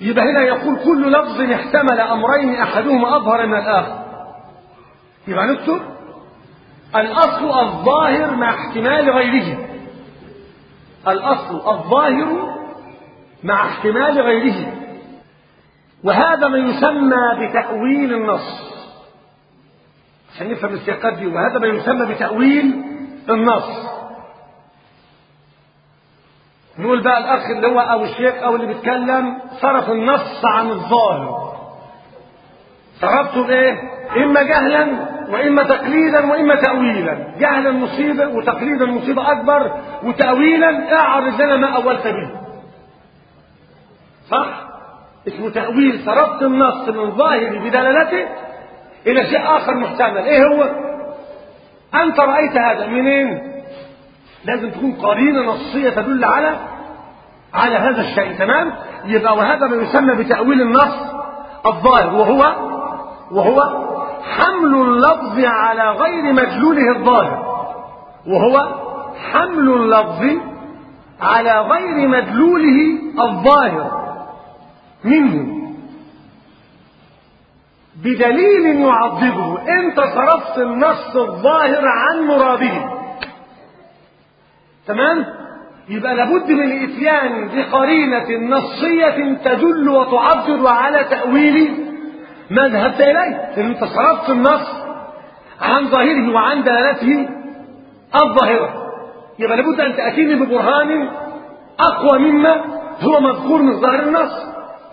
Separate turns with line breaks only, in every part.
يبقى هنا يقول كل لفظ احتمل أمرين أحدهما أظهر من الآخر يبقى نكتب الأصل الظاهر مع احتمال غيره الأصل الظاهر مع احتمال غيره وهذا ما يسمى بتأويل النص عشان نفهم السياقات دي وهذا ما يسمى بتأويل النص نقول بقى الأخ اللي هو أو الشيخ أو اللي بيتكلم صرف النص عن الظاهر صرفته بإيه؟ إما جهلا وإما تقليدا وإما تأويلا جهلا مصيبة وتقليدا مصيبة أكبر وتأويلا أعرض لنا ما أولت به صح؟ اسمه تأويل صرفت النص من ظاهره بدلالته إلى شيء آخر محتمل إيه هو؟ أنت رأيت هذا منين؟ لازم تكون قرينة نصية تدل على على هذا الشيء تمام؟ يبقى وهذا ما يسمى بتأويل النص الظاهر وهو وهو حمل اللفظ على غير مدلوله الظاهر وهو حمل اللفظ على غير مدلوله الظاهر منه بدليل يعضده انت صرفت النص الظاهر عن مراده تمام يبقى لابد من الاتيان بقرينة نصية تدل وتعبر على تأويل ما ذهبت إليه لأن أنت صرفت النص عن ظاهره وعن دلالته الظاهرة يبقى لابد أن تأتيني ببرهان أقوى مما هو مذكور من ظاهر النص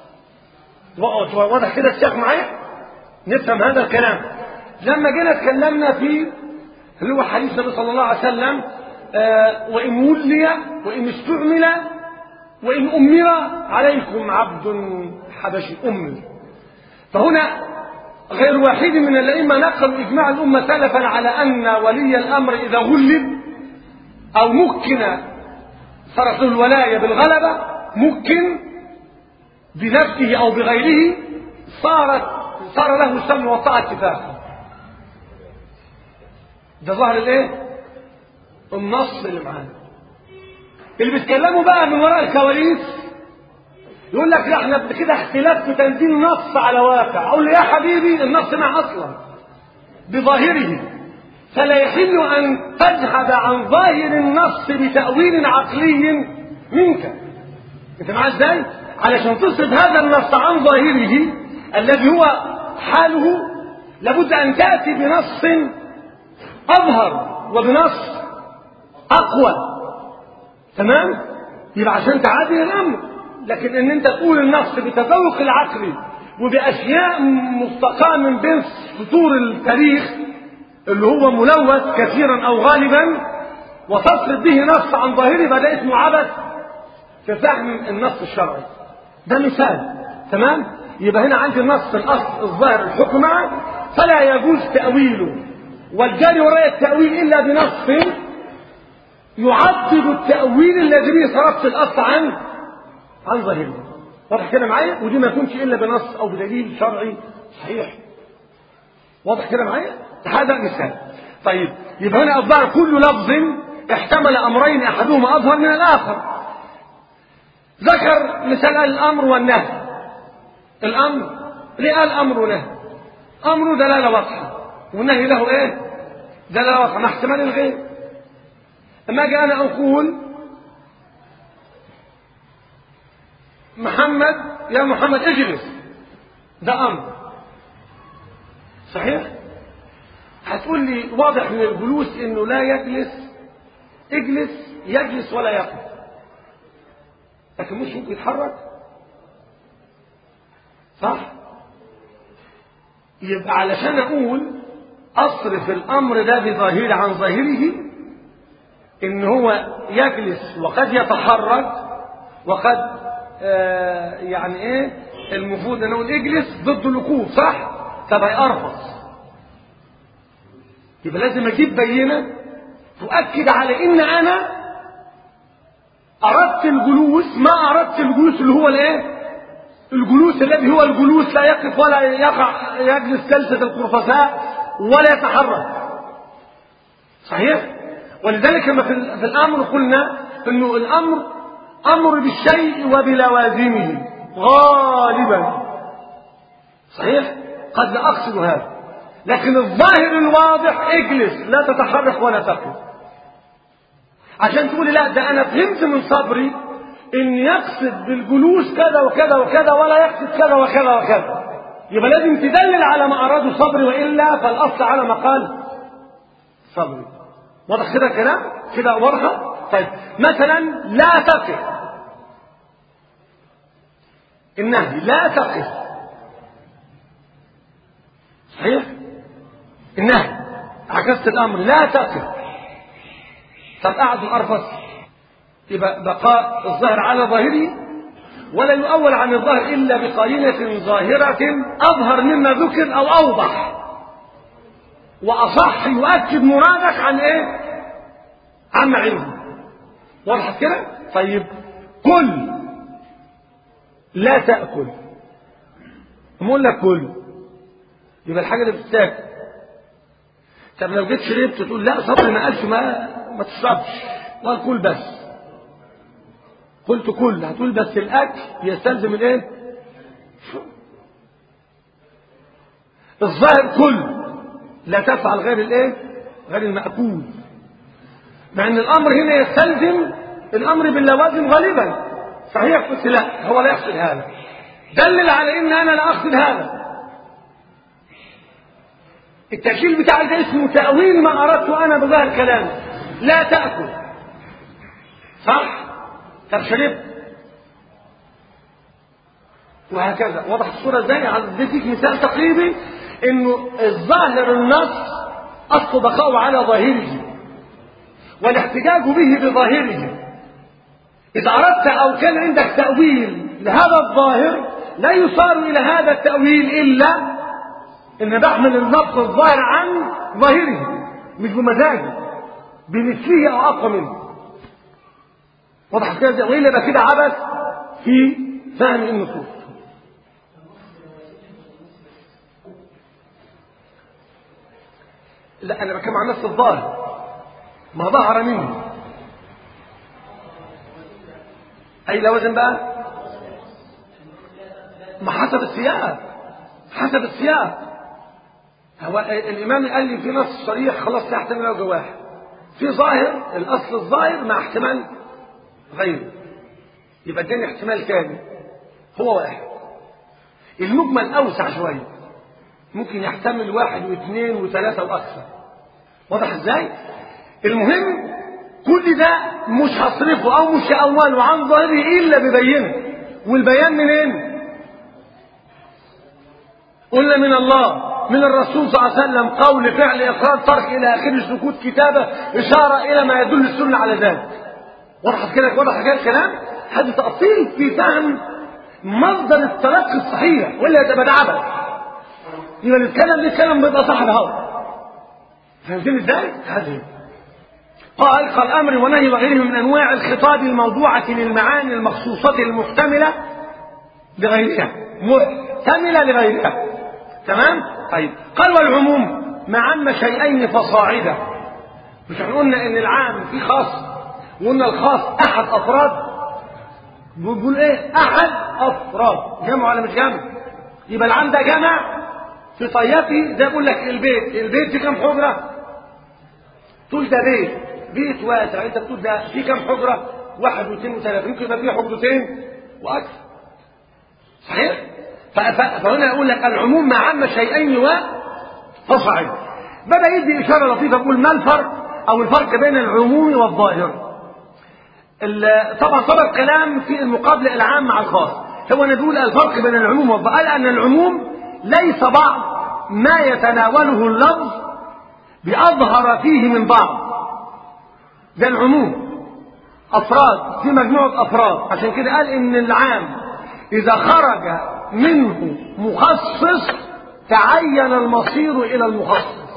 واضح كده الشيخ معايا نفهم هذا الكلام لما جينا اتكلمنا في اللي هو حديث النبي صلى الله عليه وسلم آه وإن ولي وإن استعمل وإن أمر عليكم عبد حبشي أمي فهنا غير واحد من الأئمة نقلوا إجماع الأمة سلفا على أن ولي الأمر إذا غلب أو مكن صرف الولاية بالغلبة مكن بنفسه أو بغيره صارت صار له السمع والطاعة اتفاقا ده ظهر الايه؟ النص اللي معانا اللي بيتكلموا بقى من وراء الكواليس يقول لك لا احنا كده اختلاف في تنزيل نص على واقع اقول له يا حبيبي النص مع اصلا بظاهره فلا يحل ان تذهب عن ظاهر النص بتاويل عقلي منك انت معاه ازاي علشان تصرف هذا النص عن ظاهره الذي هو حاله لابد ان تاتي بنص اظهر وبنص اقوى تمام يبقى عشان تعادل الامر لكن ان انت تقول النص بتذوق العقل وباشياء مستقاه من بين سطور التاريخ اللي هو ملوث كثيرا او غالبا وتصرف به نص عن ظاهره فده اسمه عبث في فهم النص الشرعي ده مثال تمام يبقى هنا عندي النص الاصل الظاهر الحكم معه فلا يجوز تاويله والجاري وراء التاويل الا بنص يعضد التاويل الذي به صرفت الاصل عن عن ظاهره واضح كده معايا ودي ما يكونش الا بنص او بدليل شرعي صحيح واضح كده معايا هذا مثال طيب يبقى هنا الظاهر كل لفظ احتمل امرين احدهما اظهر من الاخر ذكر مثال الامر والنهي الامر ليه قال امر ونهي امره دلاله واضحه والنهي له ايه دلاله واضحه مع احتمال الغير اما اجي انا اقول محمد يا محمد اجلس ده امر صحيح هتقول لي واضح من الجلوس انه لا يجلس اجلس يجلس ولا يقف لكن مش ممكن يتحرك صح يبقى علشان اقول اصرف الامر ده بظاهر عن ظاهره ان هو يجلس وقد يتحرك وقد آه يعني ايه المفروض ان اقول اجلس ضد الوقوف صح طب هيقرفص يبقى لازم اجيب بينه تؤكد على ان انا اردت الجلوس ما اردت الجلوس اللي هو الايه الجلوس الذي هو الجلوس لا يقف ولا يقع يجلس جلسة القرفساء ولا يتحرك صحيح ولذلك لما في الامر قلنا انه الامر امر بالشيء وبلوازمه غالبا صحيح قد لا أقصد هذا لكن الظاهر الواضح اجلس لا تتحرك ولا تقف عشان تقولي لا ده أنا فهمت من صبري إن يقصد بالجلوس كذا وكذا وكذا ولا يقصد كذا وكذا وكذا يبقى لازم تدلل على ما أراده صبري وإلا فالأصل على ما قال صبري واضح كده الكلام كده واضحة طيب مثلا لا تقف النهي لا تقف صحيح النهي عكست الامر لا تقف طب قعد ارفض يبقى بقاء الظاهر على ظاهره ولا يؤول عن الظاهر الا بقرينه ظاهره اظهر مما ذكر او اوضح واصح يؤكد مرادك عن ايه عن عنده وضحت كده طيب كل لا تاكل اقول لك كل يبقى الحاجه اللي بتتاكل طب لو جيت شربت تقول لا صبري ما قالش ما ما تشربش قال كل بس قلت كل هتقول بس الاكل يستلزم الايه الظاهر كل لا تفعل غير الايه غير المأكول مع ان الامر هنا يستلزم الامر باللوازم غالبا صحيح قلت لا هو لا يقصد هذا دلل على ان انا لا اقصد هذا التأكيل بتاعي ده اسمه تأويل ما أردته أنا بظاهر كلامي لا تأكل صح؟ طب شربت وهكذا وضحت الصورة ازاي؟ اديتك مثال تقريبي انه الظاهر النص اصل بقاؤه على ظاهره والاحتجاج به بظاهره إذا أردت أو كان عندك تأويل لهذا الظاهر لا يصار إلى هذا التأويل إلا ان بحمل النص الظاهر عن ظاهره مش بمزاجه بمثله او اقوى منه واضح كده والا يبقى كده عبث في فهم النصوص لا انا بتكلم عن نص الظاهر ما ظهر منه اي لوازم بقى ما حسب السياق حسب السياق هو الإمام قال لي في نص صريح خلاص لا يحتمل له واحد في ظاهر الأصل الظاهر مع احتمال غيره يبقى اداني احتمال تاني هو واحد المجمل أوسع شوية ممكن يحتمل واحد واثنين وثلاثة وأكثر واضح ازاي؟ المهم كل ده مش هصرفه أو مش هأوله عن ظاهره إلا ببينه والبيان منين؟ قلنا من الله من الرسول صلى الله عليه وسلم قول فعل اقرار ترك الى اخره سكوت كتابه اشاره الى ما يدل السنه على ذلك وضحت كده وضح كده الكلام هذا تاصيل في فهم مصدر التلقي الصحيح ولا يبقى ده عبث يبقى نتكلم نتكلم بيبقى صح الهوى فهمتني ازاي؟ هذه قال قال امر ونهي وغيره من انواع الخطاب الموضوعه للمعاني المخصوصه المحتمله لغيرها محتمله لغيرها تمام طيب قال والعموم ما عم شيئين فصاعدا مش احنا قلنا ان العام في خاص وقلنا الخاص احد افراد بيقول ايه احد افراد جمع ولا مش جمع يبقى العام ده جمع في طياتي زي بقول لك البيت البيت في كام حجره تقول ده بيت بيت واسع انت بتقول ده في كام حجره واحد واثنين وثلاثه يمكن يبقى فيه حجرتين واكثر صحيح فهنا يقول لك العموم ما عم شيئين و فصعد بدا يدي اشاره لطيفه يقول ما الفرق او الفرق بين العموم والظاهر طبعا سبق كلام في المقابله العام مع الخاص هو نقول الفرق بين العموم والظاهر قال ان العموم ليس بعض ما يتناوله اللفظ بأظهر فيه من بعض ده العموم أفراد في مجموعة أفراد عشان كده قال إن العام إذا خرج منه مخصص تعين المصير إلى المخصص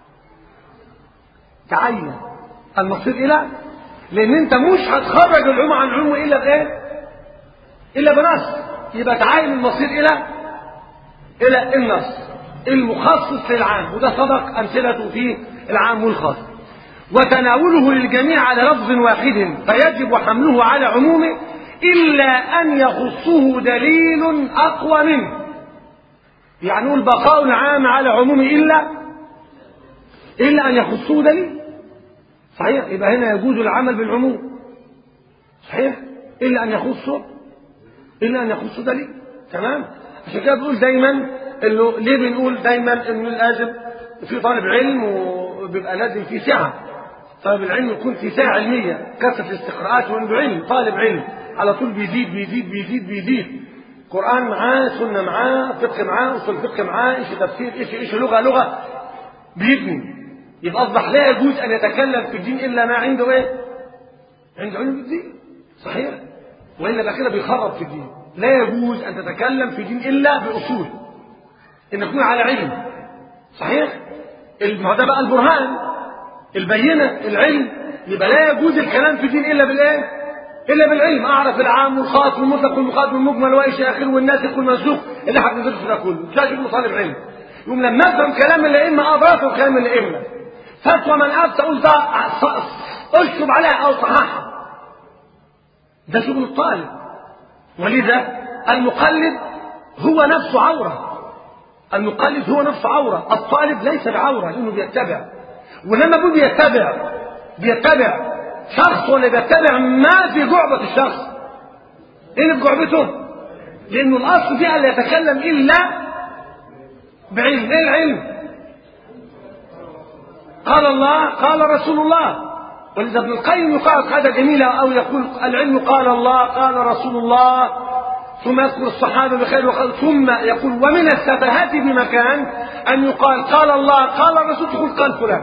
تعين المصير إلى لأن أنت مش هتخرج العموم عن العموم إلا بإيه؟ إلا بنص يبقى تعين المصير إلى إلى النص المخصص للعام وده سبق أمثلته في العام والخاص وتناوله للجميع على لفظ واحد فيجب حمله على عمومه إلا أن يخصه دليل أقوى منه يعني نقول بقاء العام على عموم إلا إلا أن يخصه دليل صحيح يبقى هنا يجوز العمل بالعموم صحيح إلا أن يخصه إلا أن يخصه دليل تمام عشان كده بنقول دايما إنه ليه بنقول دايما إنه لازم في طالب علم وبيبقى لازم في سعة طالب العلم يكون في سعة علمية كثرة الاستقراءات وعنده علم طالب علم على طول بيزيد بيزيد بيزيد بيزيد قرآن معاه سنة معاه فقه معاه أصول فقه معاه إيش تفسير إيش إيش لغة لغة بيبني يبقى أصبح لا يجوز أن يتكلم في الدين إلا ما عنده إيه؟ عنده علم بالدين صحيح وإلا بقى كده بيخرب في الدين لا يجوز أن تتكلم في الدين إلا بأصول إن تكون على علم صحيح ما ده بقى البرهان البينة العلم يبقى لا يجوز الكلام في الدين إلا بالإيه؟ إلا بالعلم أعرف العام والخاص والمطلق والمقاد والمجمل وإيش آخر والناسخ والمنسوخ اللي احنا بندرسه ده كله مش لازم طالب علم يقوم لما أفهم كلام الأئمة أضافه كلام الأئمة فتوى من أفتى قلت أشطب عليها أو صححها ده شغل الطالب ولذا المقلد هو نفسه عورة المقلد هو نفسه عورة الطالب ليس بعورة لأنه بيتبع ولما بيقول بيتبع بيتبع شخص ولا بيتبع ما في جعبة الشخص ايه اللي في جعبته لانه الاصل فيها لا يتكلم الا بعلم ايه العلم قال الله قال رسول الله ولذا ابن القيم يقال قاعدة جميلة أو يقول العلم قال الله قال رسول الله ثم يذكر الصحابة بخير وخير ثم يقول ومن السفهات بمكان أن يقال قال الله قال الرسول تقول قال فلان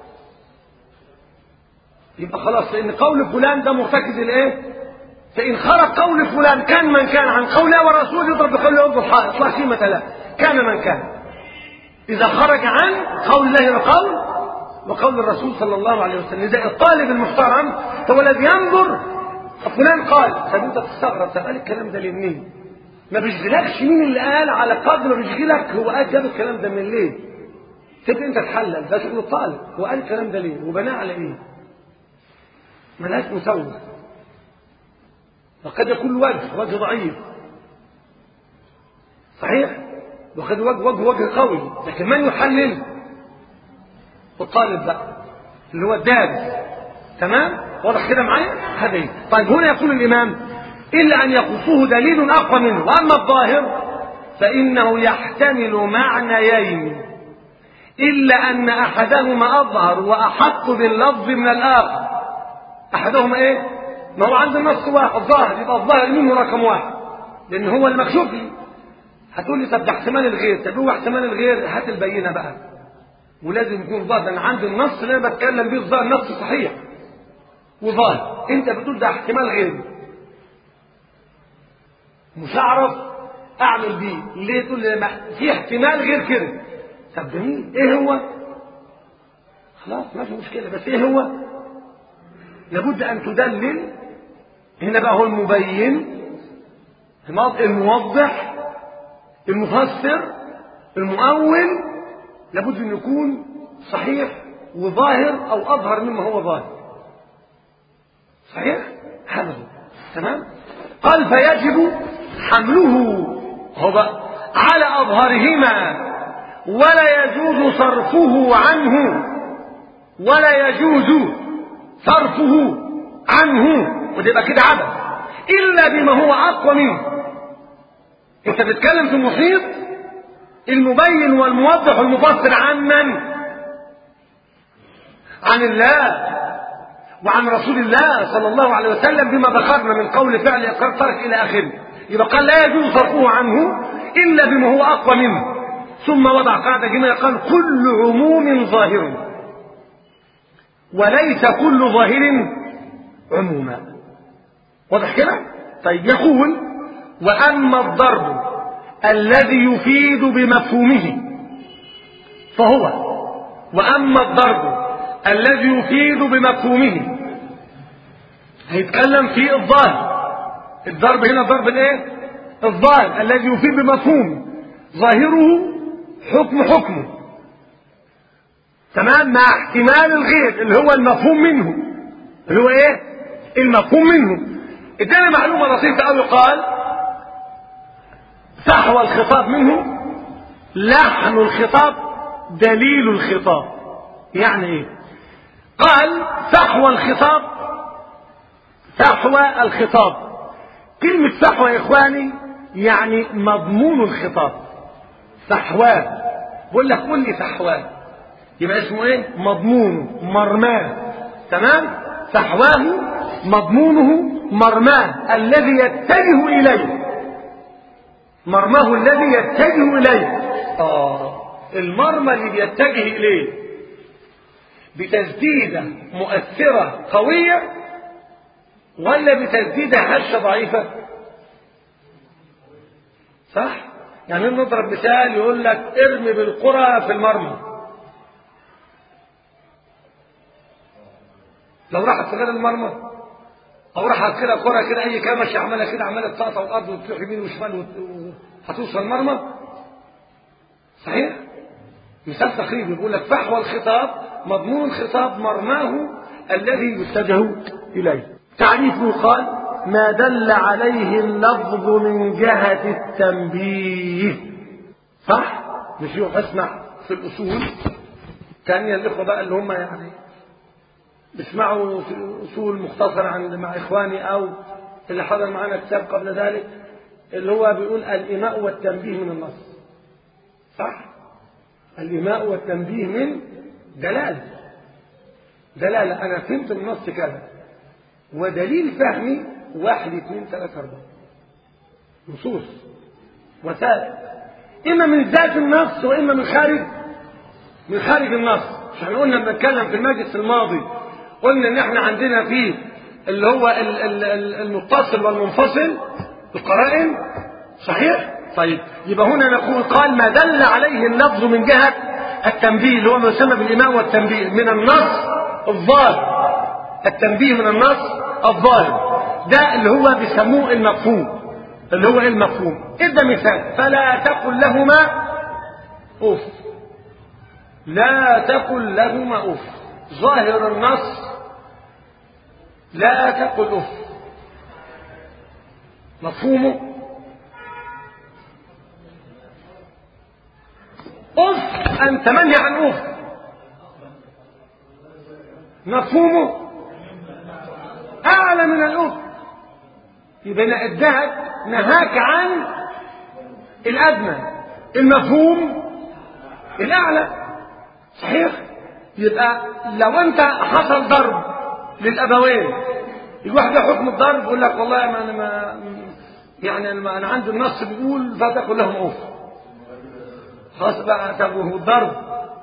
يبقى خلاص لأن قول فلان ده مرتكز الإيه؟ فإن خرج قول فلان كان من كان عن قوله والرسول يضرب بقوله يضرب الحائط لا قيمة له كان من كان إذا خرج عن قول الله وقول وقول الرسول صلى الله عليه وسلم إذا الطالب المحترم هو الذي ينظر فلان قال طب أنت تستغرب طب قال الكلام ده لمين؟ ما بيشغلكش مين اللي قال على قدر ما بيشغلك هو قال جاب الكلام ده من ليه؟ تبقى أنت تحلل ده شغل الطالب هو قال الكلام ده ليه؟ وبناه على إيه؟ ملهاش مسوى وقد يكون وجه وجه ضعيف صحيح وقد وجه وجه وجه قوي لكن من يحلل الطالب بقى اللي هو الدارس تمام واضح كده معايا هذا إيه؟ طيب هنا يقول الامام الا ان يخصه دليل اقوى منه واما الظاهر فانه يحتمل معنيين الا ان احدهما اظهر واحق باللفظ من الاخر احدهما ايه ما هو عند النص واحد ظاهر يبقى الظاهر منه رقم واحد لان هو المكشوف لي هتقول لي طب ده احتمال الغير طب هو احتمال الغير هات البينه بقى ولازم يكون ظاهر انا عندي النص اللي انا بتكلم بيه الظاهر نص صحيح وظاهر انت بتقول ده احتمال غير مش هعرف اعمل بيه ليه تقول لي في احتمال غير كده طب جميل ايه هو خلاص ما في مشكله بس ايه هو لابد ان تدلل هنا بقى هو المبين الموضح المفسر المؤول لابد ان يكون صحيح وظاهر او اظهر مما هو ظاهر صحيح هذا هو تمام قال فيجب حمله هو بقى على اظهرهما ولا يجوز صرفه عنه ولا يجوز صرفه عنه وتبقى كده عبث الا بما هو اقوى منه انت بتتكلم في محيط المبين والموضح والمفسر عن من عن الله وعن رسول الله صلى الله عليه وسلم بما ذكرنا من قول فعل اقرار ترك الى اخره يبقى قال لا يجوز صرفه عنه الا بما هو اقوى منه ثم وضع قاعده جميله قال كل عموم ظاهر وليس كل ظاهر عموما واضح كده طيب يقول واما الضرب الذي يفيد بمفهومه فهو واما الضرب الذي يفيد بمفهومه هيتكلم في الظاهر الضرب هنا ضرب الايه الظاهر الذي يفيد بمفهومه ظاهره حكم حكمه تمام مع احتمال الغير اللي هو المفهوم منه اللي هو ايه المفهوم منه ادانا معلومة بسيطة قوي قال فحوى الخطاب منه لحن الخطاب دليل الخطاب يعني ايه قال فحوى الخطاب فحوى الخطاب كلمة فحوى يا اخواني يعني مضمون الخطاب فحواه بقول لك قول لي فحواه يبقى اسمه ايه مضمونه مرماه تمام فحواه مضمونه مرماه الذي يتجه اليه مرماه الذي يتجه اليه اه المرمى اللي بيتجه اليه بتسديده مؤثره قويه ولا بتسديده هشه ضعيفه صح يعني نضرب مثال يقول لك ارمي بالقرى في المرمى لو راحت في غير المرمى او راحت كده كرة كده اي كمش عماله كده عماله تقطع الارض وتروح يمين وشمال هتوصل المرمى صحيح مثال تقريبي بيقول لك فحوى الخطاب مضمون الخطاب مرماه الذي يتجه اليه تعريفه قال ما دل عليه اللفظ من جهة التنبيه صح مش يروح اسمع في الأصول تانية الإخوة بقى اللي هم يعني بيسمعوا في الأصول مختصرة عند مع إخواني أو اللي حضر معانا كتاب قبل ذلك اللي هو بيقول الإيماء والتنبيه من النص صح الإيماء والتنبيه من دلالة دلالة أنا فهمت النص كذا ودليل فهمي واحد اثنين ثلاثة أربعة نصوص وسائل إما من ذات النص وإما من خارج من خارج النص مش احنا قلنا بنتكلم في المجلس الماضي قلنا إن احنا عندنا فيه اللي هو المتصل والمنفصل القرائن صحيح؟ طيب يبقى هنا نقول قال ما دل عليه اللفظ من جهة التنبيه اللي هو ما يسمى بالإمام والتنبيه من النص الظاهر التنبيه من النص الظاهر ده اللي هو بيسموه المفهوم اللي هو المفهوم ادى مثال فلا تقل لهما اف لا تقل لهما اف ظاهر النص لا تقل اف مفهومه اف ان تمنع عن اف مفهومه اعلى من الاف يبقى الذهب نهاك عن الادنى المفهوم الاعلى صحيح يبقى لو انت حصل ضرب للابوين الواحد حكم الضرب يقول لك والله ما انا ما يعني انا, أنا عندي النص بيقول فتقول لهم اوف خلاص بقى طب وهو الضرب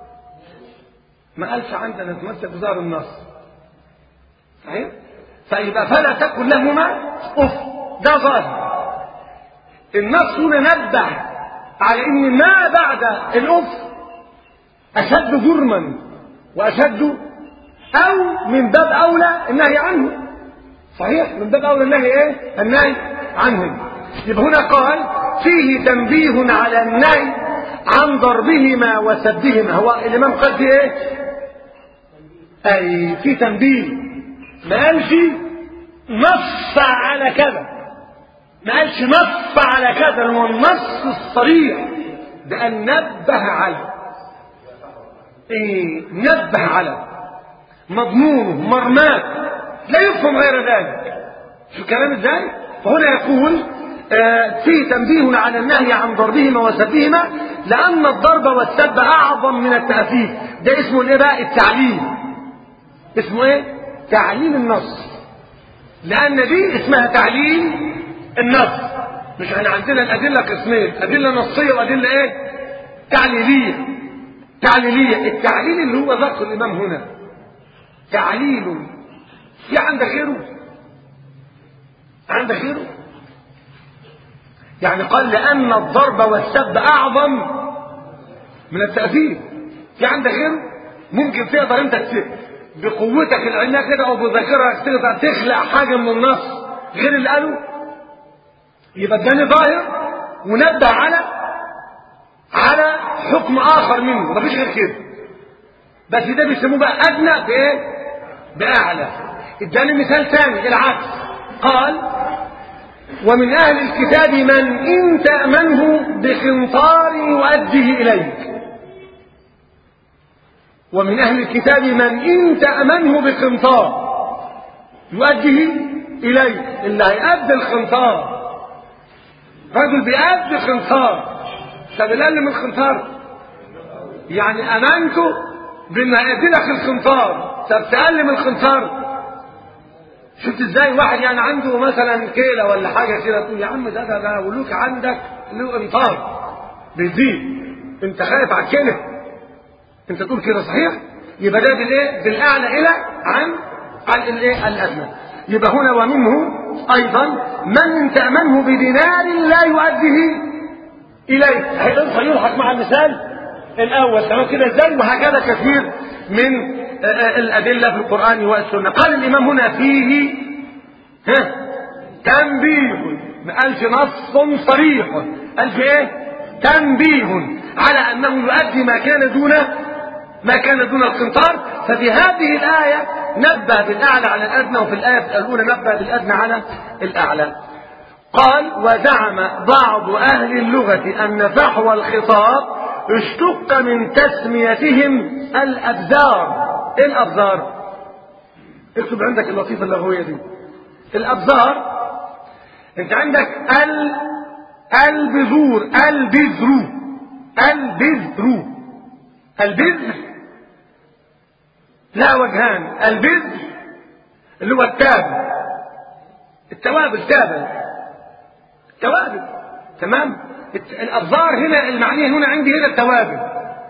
ما قالش عندنا نتمسك بظهر النص صحيح فيبقى فلا تكن لهما اف ده ظاهر النص هنا نبه على ان ما بعد الاف اشد جرما واشد او من باب اولى النهي عنه صحيح من باب اولى النهي ايه النهي عنه يبقى هنا قال فيه تنبيه على النهي عن ضربهما وسبهما هو الامام قال فيه ايه اي في تنبيه ما قالش نص على كذا ما قالش نص على كذا هو النص الصريح بأن نبه على ايه نبه على مضمونه مرماه لا يفهم غير ذلك شو الكلام ازاي فهنا يقول آه في تنبيه على النهي عن ضربهما وسبهما لأن الضرب والسب أعظم من التأثير ده اسمه الايه بقى التعليل اسمه ايه تعليل النص لأن دي اسمها تعليل النص مش احنا عندنا الأدلة قسمين أدلة نصية وأدلة ايه تعليلية تعليلية التعليل اللي هو ذكر الإمام هنا تعليل في عندك غيره عندك غيره يعني قال لأن الضرب والسب أعظم من التأثير في عندك غيره ممكن تقدر انت بقوتك العلمية كده او بذاكرتك تقدر تخلق حاجة من النص غير اللي قاله يبقى اداني ظاهر ونبه على على حكم اخر منه مفيش غير كده بس ده بيسموه بقى ادنى بايه باعلى اداني مثال ثاني العكس قال ومن أهل الكتاب من إن تأمنه بقنطار يؤديه إليك ومن أهل الكتاب من إن تأمنه بقنطار يؤديه إليك اللي هيأدي القنطار رجل بيأدي قنطار طب الأقل من القنطار يعني أمنته بأنه هيأدي لك القنطار طب تقل من القنطار شفت ازاي واحد يعني عنده مثلا كيلة ولا حاجة كده تقول يا عم ده ده ده ولوك عندك له انطار بيزيد انت خايف على الكيلة انت تقول كده صحيح يبقى ده بالايه بالاعلى الى عن عن الايه الادنى يبقى هنا ومنه ايضا من تامنه بدينار لا يؤديه اليك هيلحق مع المثال الاول تمام كده ازاي وهكذا كثير من الأدلة في القرآن والسنة قال الإمام هنا فيه ها تنبيه ما قالش نص صريح قال في ايه تنبيه على أنه يؤدي ما كان دون ما كان دون القنطار ففي هذه الآية نبه بالأعلى على الأدنى وفي الآية الأولى نبه بالأدنى على الأعلى قال وزعم بعض أهل اللغة أن فحوى الخطاب اشتق من تسميتهم الأبزار ايه الابزار اكتب عندك اللطيفه اللغويه دي الابزار انت عندك ال البذور البذر البذر البذر لا وجهان البذر اللي هو التاب التوابل تابل التوابل تمام الابزار هنا المعنيه هنا عندي هنا التوابل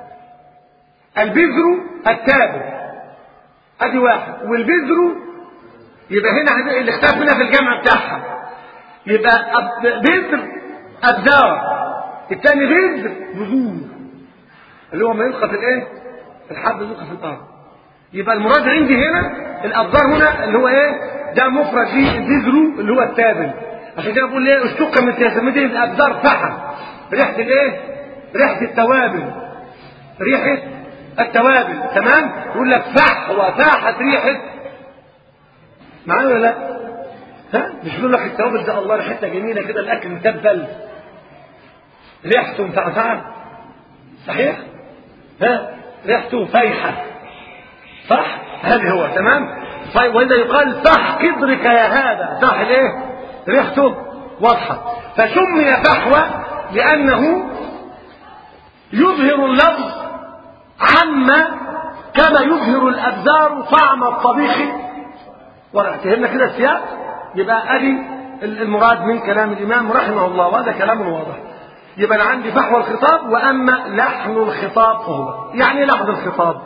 البذر التابل ادي واحد والبذر يبقى هنا اللي اختلف هنا في الجمع بتاعها يبقى أب... بذر ابذار الثاني بذر بذور اللي هو ما يلقى في الايه الحب يلقى في الارض يبقى المراد عندي هنا الابذار هنا اللي هو ايه ده مفرد فيه البذر اللي هو التابل عشان كده بقول ايه اشتق من تسميته الابذار فحم ريحه الايه ريحه التوابل ريحه التوابل تمام يقول لك فح وفاحت ريحه معايا ولا لا ها مش بيقول لك التوابل ده الله ريحتها جميله كده الاكل متبل ريحته مفعفعه صحيح ها ريحته فايحه صح هذا هو تمام طيب واذا يقال صح كدرك يا هذا صح الايه ريحته واضحه فسمي فحوى لانه يظهر اللفظ عما كما يظهر الابزار طعم الطبيخ فهمنا كده السياق يبقى ادي المراد من كلام الامام رحمه الله وهذا كلام واضح يبقى انا عندي فحوى الخطاب واما لحن الخطاب فهو يعني لحن الخطاب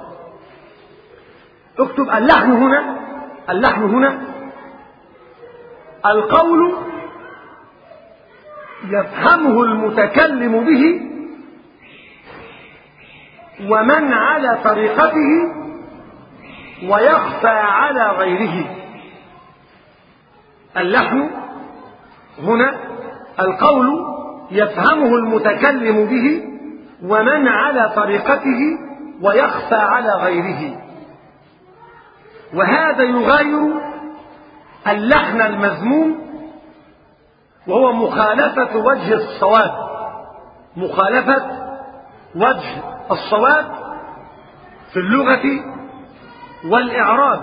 اكتب اللحن هنا اللحن هنا القول يفهمه المتكلم به ومن على طريقته ويخفى على غيره اللحن هنا القول يفهمه المتكلم به ومن على طريقته ويخفى على غيره وهذا يغاير اللحن المذموم وهو مخالفة وجه الصواب مخالفة وجه الصواب في اللغة والإعراب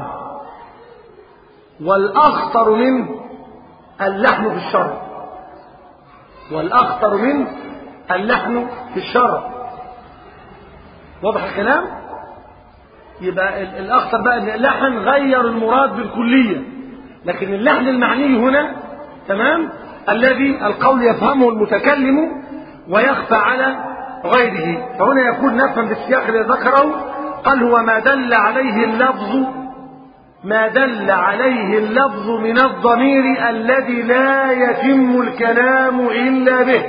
والأخطر منه اللحن في الشرع والأخطر منه اللحن في الشرع واضح الكلام يبقى الأخطر بقى أن اللحن غير المراد بالكلية لكن اللحن المعني هنا تمام الذي القول يفهمه المتكلم ويخفى على غيره فهنا يكون نفهم بالسياق الذي ذكره قال هو ما دل عليه اللفظ ما دل عليه اللفظ من الضمير الذي لا يتم الكلام إلا به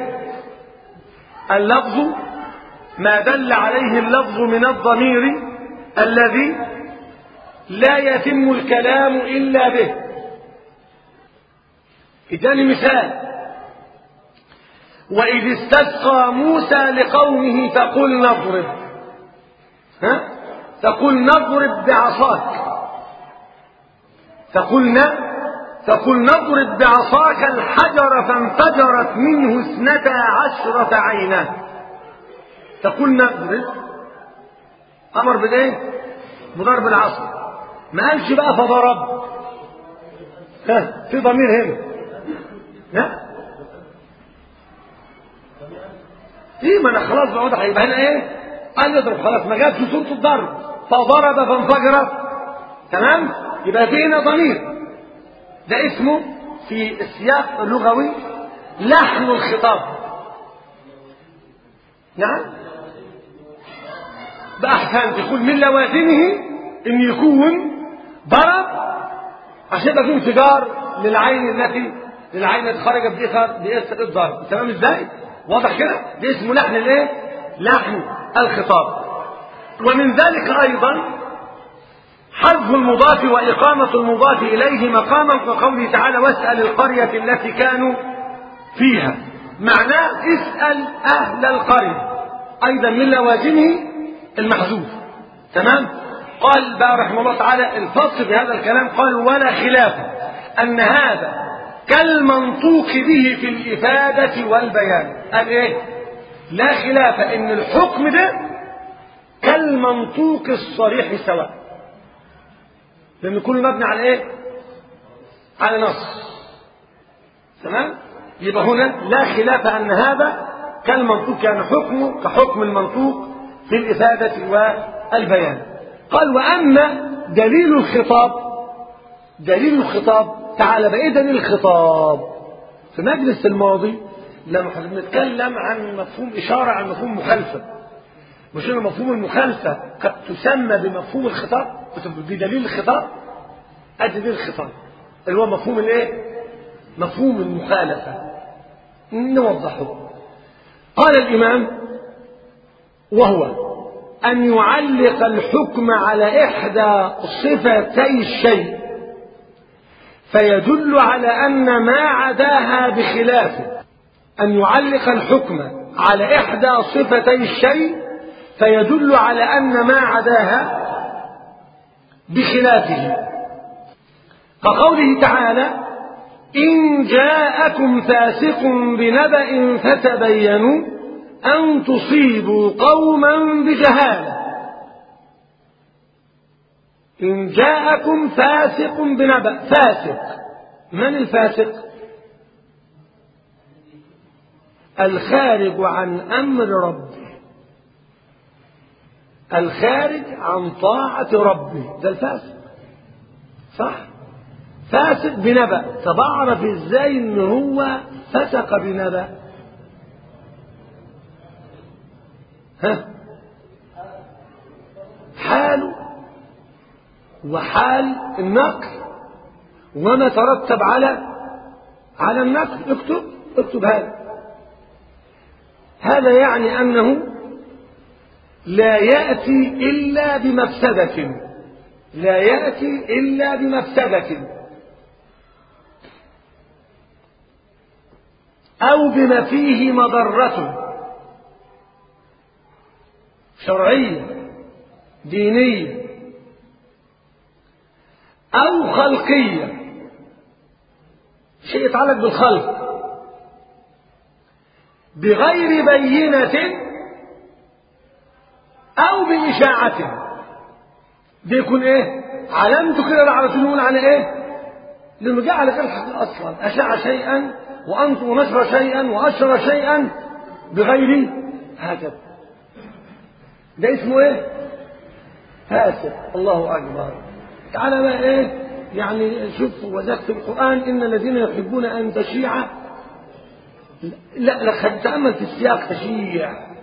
اللفظ ما دل عليه اللفظ من الضمير الذي لا يتم الكلام إلا به اداني مثال وإذ استسقى موسى لقومه فقل نضرب ها فقل نضرب بعصاك فقلنا تقول نضرب بعصاك الحجر فانفجرت منه اثنتا عشرة عينا تقول نضرب أمر بالإيه؟ بضرب العصا ما قالش بقى فضرب ها في ضمير هنا لا ايه ما انا خلاص بقعد هيبقى هنا ايه قال يضرب خلاص ما جابش صوره الضرب فضرب فانفجرت تمام يبقى في هنا ضمير ده اسمه في السياق اللغوي لحن الخطاب نعم بأحكام تقول من لوازمه ان يكون ضرب عشان يبقى فيه انفجار للعين التي للعين التي خرجت بإثر بإثر الضرب تمام ازاي؟ واضح كده؟ ده اسمه لحن الايه؟ لحن الخطاب ومن ذلك ايضا حذف المضاف وإقامة المضاف إليه مقاما كقوله تعالى واسأل القرية التي كانوا فيها معناه اسأل أهل القرية أيضا من لوازمه المحذوف تمام قال بقى رحمه الله تعالى الفصل في هذا الكلام قال ولا خلاف أن هذا كالمنطوق به في الإفادة والبيان قال إيه لا خلاف أن الحكم ده كالمنطوق الصريح سواء لأن كله مبني على إيه على نص تمام يبقى هنا لا خلاف أن هذا كالمنطوق يعني حكمه كحكم المنطوق في الإفادة والبيان قال وأما دليل الخطاب دليل الخطاب تعالى بقى إيه دليل الخطاب في مجلس الماضي لما بنتكلم عن مفهوم إشارة عن مفهوم مخالفة مش إن مفهوم المخالفة قد تسمى بمفهوم الخطاب بدليل الخطاب أدي دليل الخطاب اللي هو مفهوم الإيه؟ مفهوم المخالفة نوضحه قال الإمام وهو أن يعلق الحكم على إحدى صفتي الشيء فيدل على أن ما عداها بخلافه أن يعلق الحكم على إحدى صفتي الشيء فيدل على أن ما عداها بخلافه كقوله تعالى إن جاءكم فاسق بنبأ فتبينوا أن تصيبوا قوما بجهالة إن جاءكم فاسق بنبأ فاسق من الفاسق الخارج عن أمر ربه الخارج عن طاعة ربه ده الفاسق صح فاسق بنبأ طب أعرف إزاي إن هو فسق بنبأ ها حاله وحال النقل وما ترتب على على النقل اكتب اكتب هذا هذا يعني أنه لا يأتي إلا بمفسدة لا يأتي إلا بمفسدة أو بما فيه مضرة شرعية دينية أو خلقية شيء يتعلق بالخلق بغير بينة أو بإشاعة ده يكون إيه؟ علامته كده على طول نقول على إيه؟ لأنه جعل غير الحق أصلا أشاع شيئا وأنت ونشر شيئا وأشر شيئا بغير هكذا ده اسمه إيه؟ فاسق الله أكبر تعالى بقى إيه؟ يعني شوف وذاك في القرآن إن الذين يحبون أن تشيع لا لا تأمل في السياق تشيع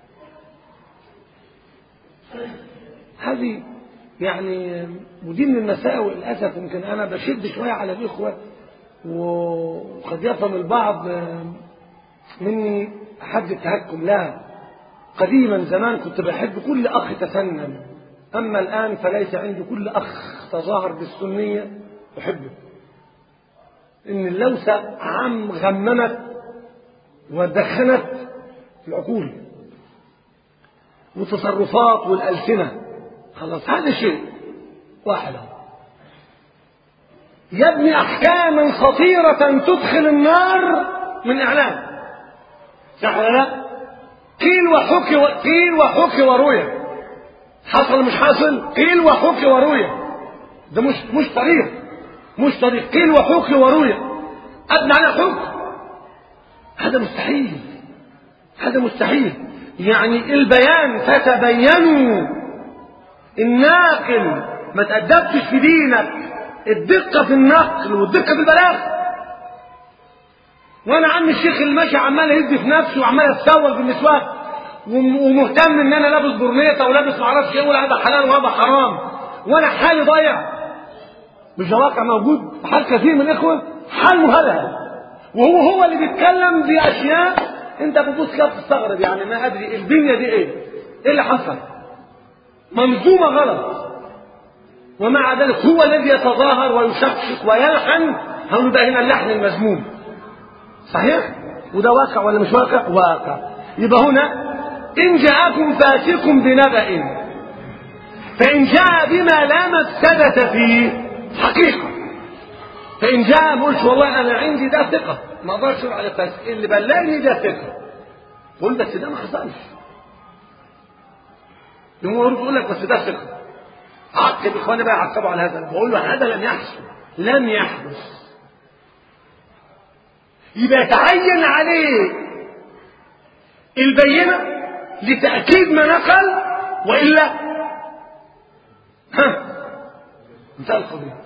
هذه يعني ودي من المساوئ للأسف يمكن أنا بشد شوية على الإخوة وقد يفهم البعض مني حد التهكم لا قديما زمان كنت بحب كل أخ تفنن أما الآن فليس عندي كل أخ تظاهر بالسنية أحبه إن اللوثة عم غممت ودخنت العقول والتصرفات والألسنة خلاص هذا شيء واحد يبني احكاما خطيرة تدخل النار من اعلام صح ولا لا؟ قيل وحكي و... قيل وحكي وروي حصل مش حاصل قيل وحكي وروي ده مش مش طريق مش طريق قيل وحكي وروي ابني على حكم هذا مستحيل هذا مستحيل يعني البيان فتبينوا الناقل ما تأدبتش في دينك الدقة في النقل والدقة في البلاغ وانا عم الشيخ الماشي عمال يدي في نفسه وعمال يتسول بالنسوان ومهتم ان انا لابس برنيطه ولابس معرفش ايه ولا هذا حلال وهذا حرام وانا حالي ضايع مش ده واقع موجود في حال كثير من الاخوه حال مهلهل وهو هو اللي بيتكلم باشياء انت بتبص كده تستغرب يعني ما ادري البنيه دي ايه؟ ايه اللي حصل؟ منظومه غلط ومع ذلك هو الذي يتظاهر ويشكشك ويلحن هنقول ده هنا اللحن المذموم صحيح؟ وده واقع ولا مش واقع؟ واقع يبقى هنا إن جاءكم فاسق بنبأ فإن جاء بما لا مفسدة فيه حقيقة فإن جاء ما قلتش والله أنا عندي ده ثقة ما أقدرش أقول على فاسق اللي بلغني ده ثقة قول بس ده ما حصلش يقوم يقول لك بس ده ثقة عقب إخواني بقى يعقبوا على هذا بقول له هذا لم يحصل لم يحدث يبقى يتعين عليه البينة لتأكيد ما نقل وإلا ها انتهى القضية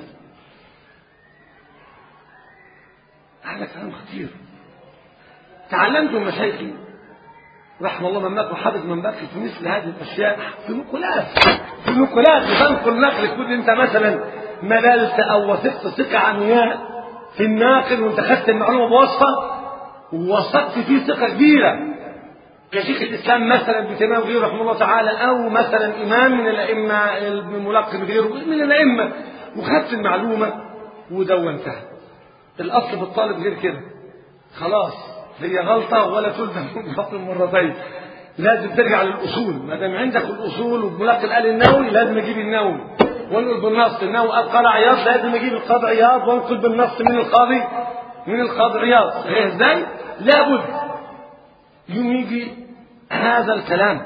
هذا كلام خطير تعلمت من مشايخي رحم الله من مات وحفظ من بقي في مثل هذه الاشياء في نقولات في نقولات بتنقل نقل تكون انت مثلا مللت او وثقت ثقه عمياء في الناقل وانت خدت المعلومه بواسطه ووثقت فيه ثقه كبيره كشيخ الاسلام مثلا ابن تيميه وغيره رحمه الله تعالى او مثلا امام من الائمه الملقب غيره من الائمه وخدت المعلومه ودونتها الاصل في الطالب غير كده خلاص هي غلطه ولا تلزم بفضل مرتين لازم ترجع للاصول ما دام عندك الاصول والملقب قال النووي لازم اجيب النووي وانقل بالنص النووي قال قال عياض لازم اجيب القاضي عياض وانقل بالنص من القاضي من القاضي عياض ايه ازاي؟ لابد يوم يجي هذا الكلام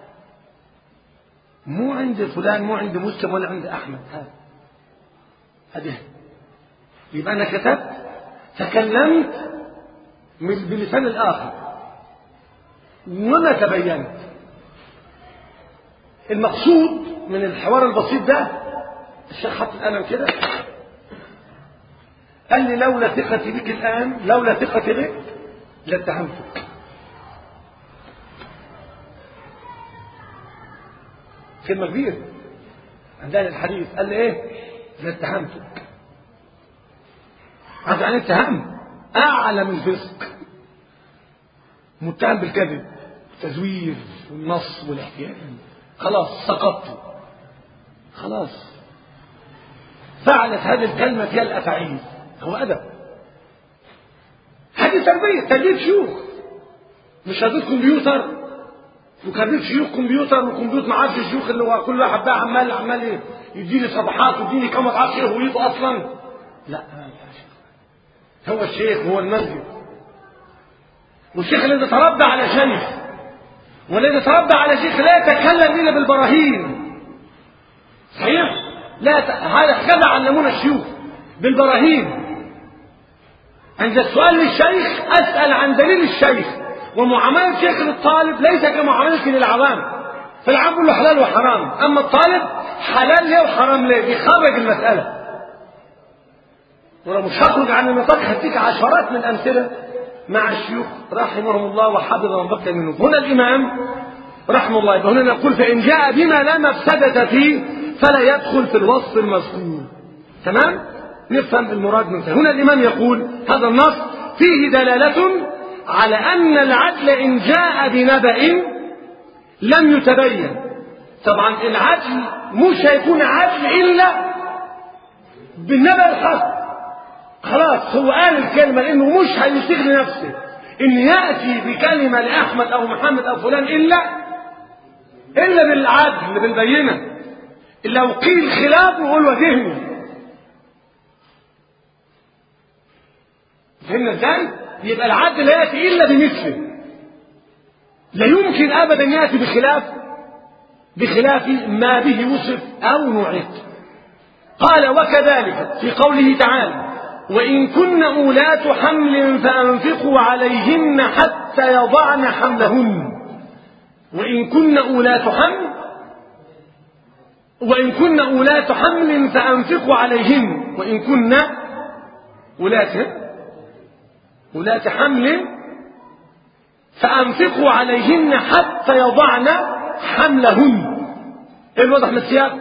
مو عند فلان مو عند مسلم ولا عند احمد هذا هذه يبقى انا كتبت تكلمت بلسان الاخر وما تبينت المقصود من الحوار البسيط ده الشيخ حط القلم كده قال لي لولا ثقتي بك الان لولا ثقتي بك لاتهمتك كلمة كبيرة عندنا الحديث قال لي ايه؟ لاتهمتك هذا يعني اتهام اعلى من الفسق متهم بالكذب والتزوير والنص والاحتيال خلاص سقطت خلاص فعلت هذه الكلمة هي الأفاعيل هو أدب هذه تربية تربية شيوخ مش هدول كمبيوتر وكان شيوخ كمبيوتر وكمبيوتر ما عارفش الشيوخ اللي هو كل واحد بقى عمال عمال يديني صفحات ويديني كم ما اعرفش ايه هويته اصلا لا ما ينفعش هو الشيخ هو المسجد والشيخ الذي تربى على شيخ والذي تربى على شيخ لا يتكلم الا بالبراهين صحيح لا ت... هذا كذا علمونا الشيوخ بالبراهين عند السؤال للشيخ اسال عن دليل الشيخ ومعامله الشيخ للطالب ليس كمعاملته للعوام فالعام له حلال وحرام اما الطالب حلال ليه وحرام ليه بيخرج المساله ولو مش هخرج عن النطاق هديك عشرات من الامثله مع الشيوخ رحمهم الله وحفظ من بقي منهم هنا الامام رحمه الله هنا نقول فان جاء بما لا مفسده فيه فلا يدخل في الوصف المذكور تمام نفهم المراد من هنا الامام يقول هذا النص فيه دلاله على ان العدل ان جاء بنبأ لم يتبين طبعا العدل مش هيكون عدل الا بالنبأ الحق خلاص هو قال الكلمة لأنه مش هيسيغ لنفسه إن يأتي بكلمة لأحمد أو محمد أو فلان إلا إلا بالعدل بالبينة لو قيل خلاف يقول وجهني فهمنا ازاي؟ يبقى العدل لا ياتي الا بمثله لا يمكن ابدا ياتي بخلاف بخلاف ما به وصف او نعت قال وكذلك في قوله تعالى وإن كن أولات حمل فأنفقوا عليهن حتى يضعن حملهن وإن كن أولات حمل وإن كن أولات حمل فأنفقوا عليهن وإن كن أولات أولات حمل فأنفقوا عليهن حتى يضعن حملهن إيه الوضح من السياق؟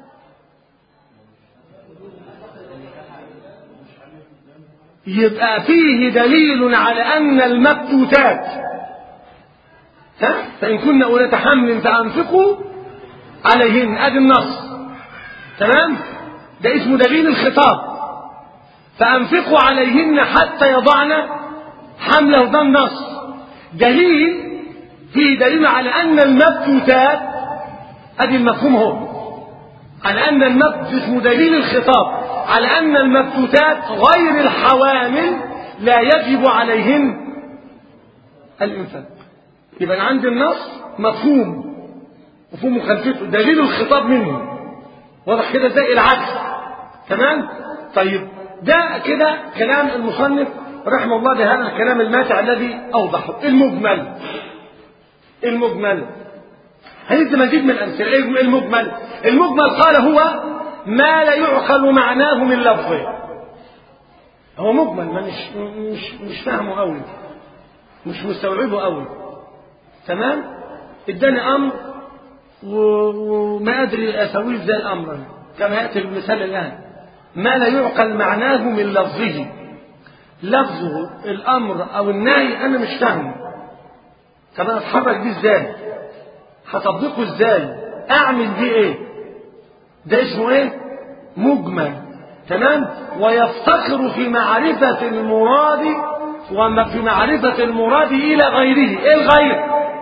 يبقى فيه دليل على أن المبتوتات ها فإن كنا أولاة حمل فأنفقوا عليهن أدي النص تمام ده اسمه دليل الخطاب فأنفقوا عليهن حتى يضعن حمله ده النص دليل فيه دليل على أن المبتوتات أدي المفهوم هو على أن المبت اسمه دليل الخطاب على أن المبتوتات غير الحوامل لا يجب عليهن الإنفاق يبقى عند النص مفهوم مفهوم مخالفته دليل الخطاب منه واضح كده زي العكس تمام طيب ده كده كلام المصنف رحمه الله بهذا الكلام الماتع الذي أوضحه المجمل المجمل هندي مزيد من الأمثلة إيه المجمل المجمل قال هو ما لا يعقل معناه من لفظه هو مجمل ما مش مش مش فاهمه قوي مش مستوعبه قوي تمام اداني امر وما ادري اسويه ازاي الامر كما ياتي المثال الان ما لا يعقل معناه من لفظه لفظه الامر او النهي انا مش فاهمه طب انا اتحرك بيه ازاي هطبقه ازاي اعمل بيه ايه ده اسمه ايه مجمل تمام ويفتقر في معرفة المراد وما في معرفة المراد إلى غيره إيه الغير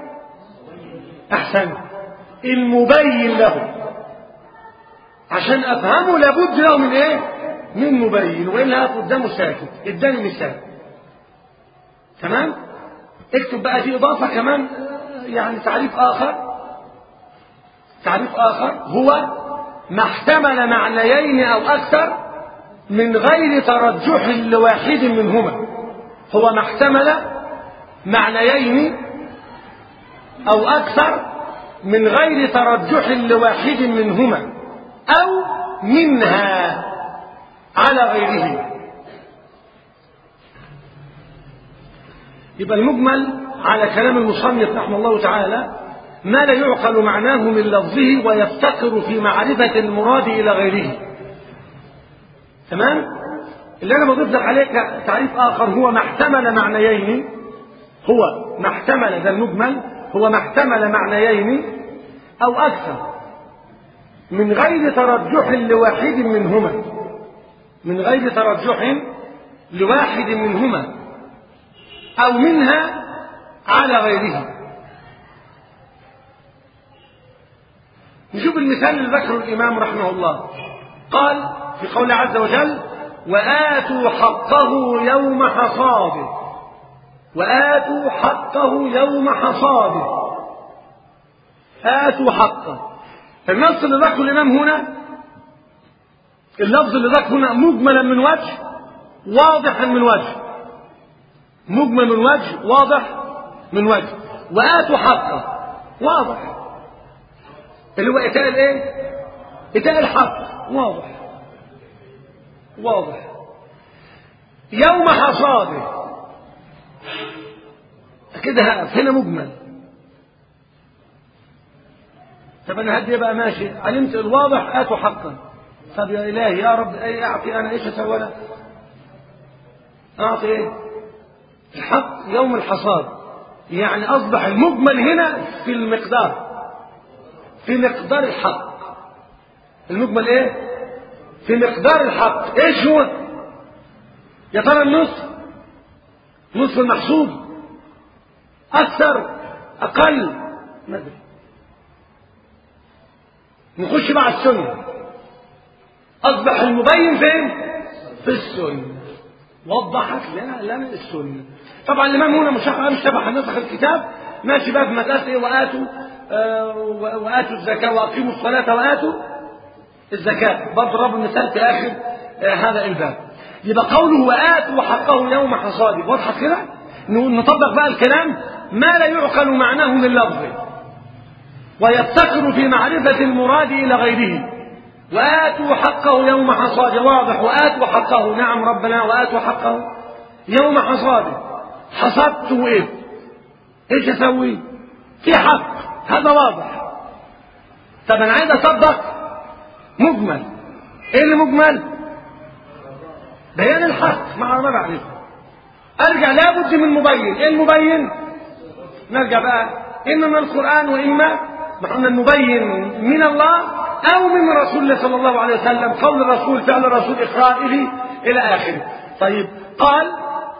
أحسن المبين له عشان أفهمه لابد له من إيه من مبين وإلا هقف قدامه ساكت اداني مثال تمام اكتب بقى دي إضافة كمان يعني تعريف آخر تعريف آخر هو ما احتمل معنيين أو أكثر من غير ترجح لواحد منهما هو ما احتمل معنيين أو أكثر من غير ترجح لواحد منهما أو منها على غيره يبقى المجمل على كلام المصنف رحمه الله تعالى ما لا يعقل معناه من لفظه ويفتقر في معرفة المراد إلى غيره تمام اللي أنا بضيف لك عليه تعريف آخر هو ما احتمل معنيين هو ما احتمل ده المجمل هو ما احتمل معنيين أو أكثر من غير ترجح لواحد منهما من غير ترجح لواحد منهما أو منها على غيره نشوف المثال اللي ذكره الإمام رحمه الله قال في قوله عز وجل وآتوا حقه يوم حصاده وآتوا حقه يوم حصاده آتوا حقه النص اللي ذكره الإمام هنا اللفظ اللي ذكره هنا مجملا من وجه واضحا من وجه مجمل من وجه واضح من وجه وآتوا حقه واضح اللي هو إيتاء الإيه؟ إيتاء الحق واضح واضح يوم حصاده كده هقف هنا مجمل طب انا هدي بقى ماشي علمت الواضح اتوا حقا طب يا الهي يا رب اي اعطي انا ايش اسوي انا اعطي ايه الحق يوم الحصاد يعني اصبح المجمل هنا في المقدار في مقدار الحق المجمل ايه في مقدار الحق ايش هو يا ترى النصف نصف المحسوب اكثر اقل ما ادري نخش مع السنه اصبح المبين فين في السنه وضحت لنا لنا السنة طبعا الإمام هنا مش مش شبح نسخ الكتاب ماشي بقى في مسألة إيه وآتوا آه وآتوا الزكاة وأقيموا الصلاة وآتوا الزكاة بضرب المثال في آخر آه هذا الباب يبقى قوله وآتوا حقه يوم حصاده واضحة كده نطبق بقى الكلام ما لا يعقل معناه من لفظه ويفتقر في معرفة المراد إلى غيره وآتوا حقه يوم حصاده واضح وآتوا حقه نعم ربنا وآتوا حقه يوم حصاده حصدت إيه إيش أسوي في حق هذا واضح طب أنا عايز أصدق مجمل إيه اللي مجمل بيان الحق مع ما بعرفه أرجع لابد من مبين إيه المبين نرجع بقى إما من القرآن وإما نحن المبين من الله أو من رسول الله صلى الله عليه وسلم قول الرسول فعل الرسول إقرائه إلى آخره طيب قال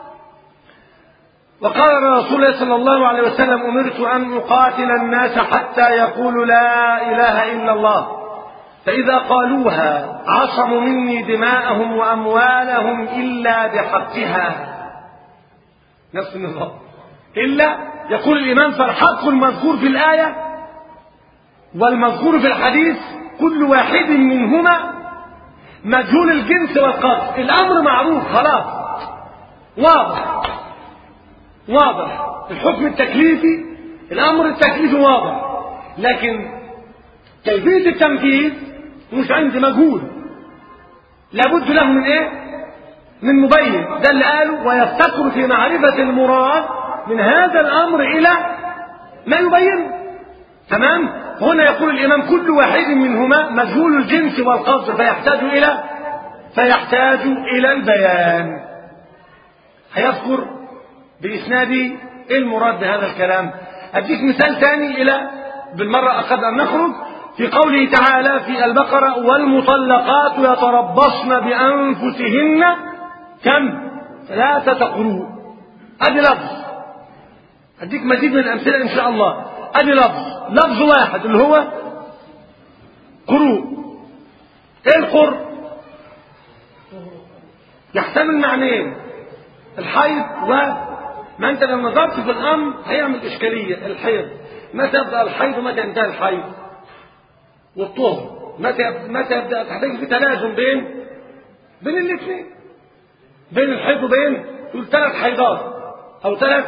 وقال رسول الله صلى الله عليه وسلم أمرت أن أقاتل الناس حتى يقولوا لا إله إلا الله فإذا قالوها عصموا مني دماءهم وأموالهم إلا بحقها نفس النظام إلا يقول الإمام فالحق المذكور في الآية والمذكور في الحديث كل واحد منهما مجهول الجنس والقدر الأمر معروف خلاص واضح واضح الحكم التكليفي الأمر التكليفي واضح لكن كيفية التنفيذ مش عندي مجهول لابد له من ايه من مبين ده اللي قاله ويفتقر في معرفة المراد من هذا الأمر إلى ما يبين تمام هنا يقول الإمام كل واحد منهما مجهول الجنس والقصر فيحتاج إلى فيحتاج إلى البيان هيذكر بإسناد إيه المراد بهذا الكلام أديك مثال ثاني إلى بالمرة أخذ أن نخرج في قوله تعالى في البقرة والمطلقات يتربصن بأنفسهن كم ثلاثة قروء أدي لفظ أديك مزيد من الأمثلة إن شاء الله أدي لفظ لفظ واحد اللي هو قروء إيه القر يحتمل معنيين الحيض و ما أنت لو نظرت في الأمر هيعمل إشكالية الحيض متى يبدأ الحيض ومتى ينتهي الحيض والطهر متى متى يبدأ تحتاج في تلازم بين بين الاثنين بين الحيض وبين تقول ثلاث حيضات أو ثلاث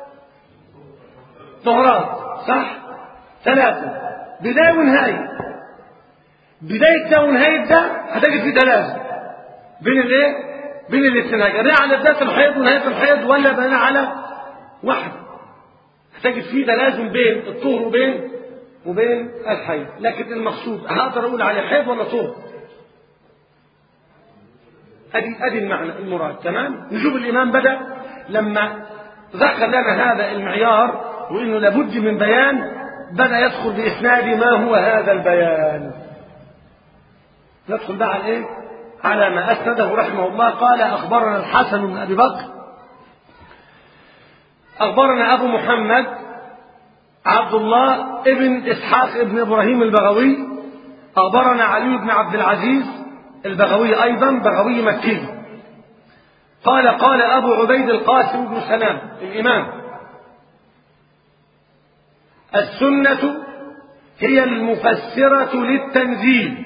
طهرات صح ثلاثة بداية ونهاية بداية ده ونهاية ده هتجد في تلازم بين الايه؟ بين الاثنين هجرية على بداية الحيض ونهاية الحيض ولا بناء على واحد هتجد في تلازم بين الطهر وبين وبين الحيض لكن المقصود هقدر اقول عليه حيض ولا طهر ادي ادي المعنى المراد تمام نشوف الامام بدا لما ذكر لنا هذا المعيار وانه لابد من بيان بدا يدخل باسناد ما هو هذا البيان ندخل بقى على ايه على ما اسنده رحمه الله قال اخبرنا الحسن بن ابي بكر اخبرنا ابو محمد عبد الله ابن اسحاق ابن ابراهيم البغوي اخبرنا علي بن عبد العزيز البغوي ايضا بغوي مكي قال قال ابو عبيد القاسم بن سلام الامام السنه هي المفسره للتنزيل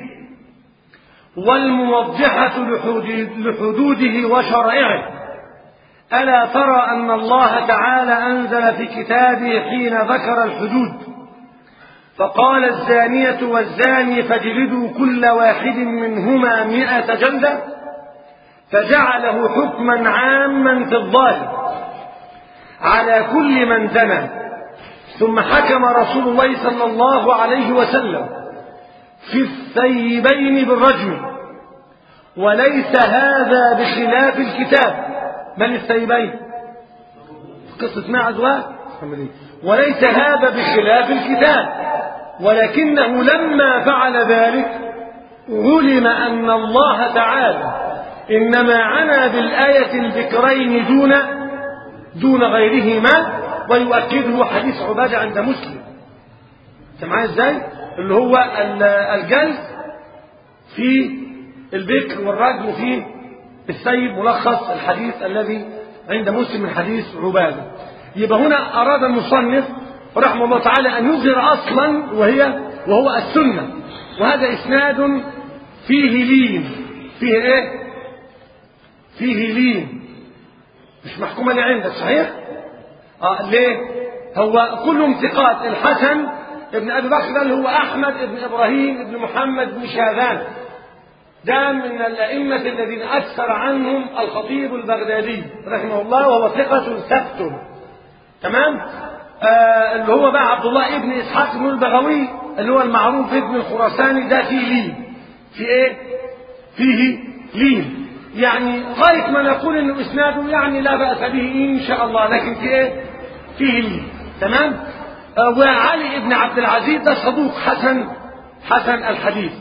والموضحه لحدوده وشرائعه ألا ترى أن الله تعالى أنزل في كتابه حين ذكر الحدود فقال الزانية والزاني فاجلدوا كل واحد منهما مئة جلدة فجعله حكما عاما في الظاهر على كل من زنى ثم حكم رسول الله صلى الله عليه وسلم في الثيبين بالرجم وليس هذا بخلاف الكتاب من الثيبين قصة معز وليس هذا بخلاف الكتاب ولكنه لما فعل ذلك علم أن الله تعالى إنما عنا بالآية الذكرين دون دون غيرهما ويؤكده حديث عبادة عند مسلم سمعها ازاي اللي هو الجلد في البكر والرجم في السيد ملخص الحديث الذي عند مسلم من حديث عبادة يبقى هنا أراد المصنف رحمه الله تعالى أن يظهر أصلا وهي وهو السنة وهذا إسناد فيه لين فيه إيه؟ فيه لين مش محكومة لي عندك صحيح؟ آه ليه؟ هو كلهم ثقات الحسن ابن أبي بكر اللي هو أحمد ابن إبراهيم ابن محمد بن شاذان ده من الأئمة الذين أكثر عنهم الخطيب البغدادي رحمه الله وهو ثقة ثبت تمام آه اللي هو بقى عبد الله ابن إسحاق بن البغوي اللي هو المعروف ابن الخراساني ده فيه لين في ايه فيه لين يعني غاية ما نقول انه اسناده يعني لا بأس به ان شاء الله لكن في ايه فيه لين تمام آه وعلي ابن عبد العزيز ده صدوق حسن حسن الحديث